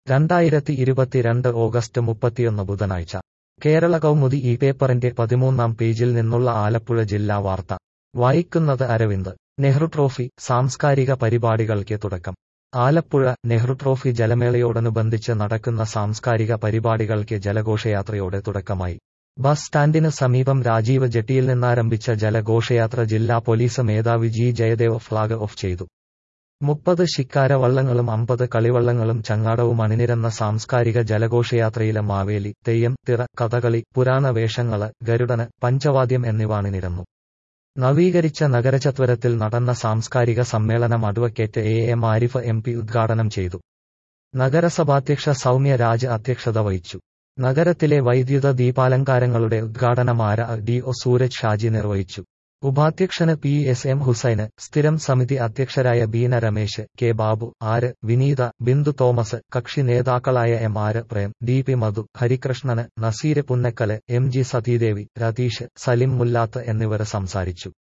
രണ്ടായിരത്തി ഇരുപത്തിരണ്ട് ഓഗസ്റ്റ് മുപ്പത്തിയൊന്ന് ബുധനാഴ്ച കേരള കൗമുദി ഈ പേപ്പറിന്റെ പതിമൂന്നാം പേജിൽ നിന്നുള്ള ആലപ്പുഴ ജില്ലാ വാർത്ത വായിക്കുന്നത് അരവിന്ദ് നെഹ്റു ട്രോഫി സാംസ്കാരിക പരിപാടികൾക്ക് തുടക്കം ആലപ്പുഴ നെഹ്റു ട്രോഫി ജലമേളയോടനുബന്ധിച്ച് നടക്കുന്ന സാംസ്കാരിക പരിപാടികൾക്ക് ജലഘോഷയാത്രയോടെ തുടക്കമായി ബസ് സ്റ്റാൻഡിന് സമീപം രാജീവ് ജെട്ടിയിൽ നിന്നാരംഭിച്ച ജലഘോഷയാത്ര ജില്ലാ പോലീസ് മേധാവി ജി ജയദേവ് ഫ്ളാഗ് ഓഫ് ചെയ്തു മുപ്പത് ശിക്കാര വള്ളങ്ങളും അമ്പത് കളിവള്ളങ്ങളും ചങ്ങാടവും അണിനിരന്ന സാംസ്കാരിക ജലഘോഷയാത്രയിലെ മാവേലി തെയ്യം തിറ കഥകളി പുരാണ വേഷങ്ങള് ഗരുഡന് പഞ്ചവാദ്യം എന്നിവ അണിനിരന്നു നവീകരിച്ച നഗരചത്വരത്തിൽ നടന്ന സാംസ്കാരിക സമ്മേളനം advocate A M Arif M P ഉദ്ഘാടനം ചെയ്തു നഗരസഭാധ്യക്ഷ സൗമ്യ രാജ് അധ്യക്ഷത വഹിച്ചു നഗരത്തിലെ വൈദ്യുത ദീപാലങ്കാരങ്ങളുടെ ഉദ്ഘാടനം ആര ഡി ഒ സൂരജ് ഷാജി നിർവഹിച്ചു ഉപാധ്യക്ഷന് പി എസ് എം ഹുസൈന് സ്ഥിരം സമിതി അധ്യക്ഷരായ ബീന രമേശ് കെ ബാബു ആര് വിനീത ബിന്ദു തോമസ് കക്ഷി നേതാക്കളായ M R Prem D P Madhu Harikrishnan Naseer Punnakkal M G Sathidevi Ratheesh Salim Mullath എന്നിവർ സംസാരിച്ചു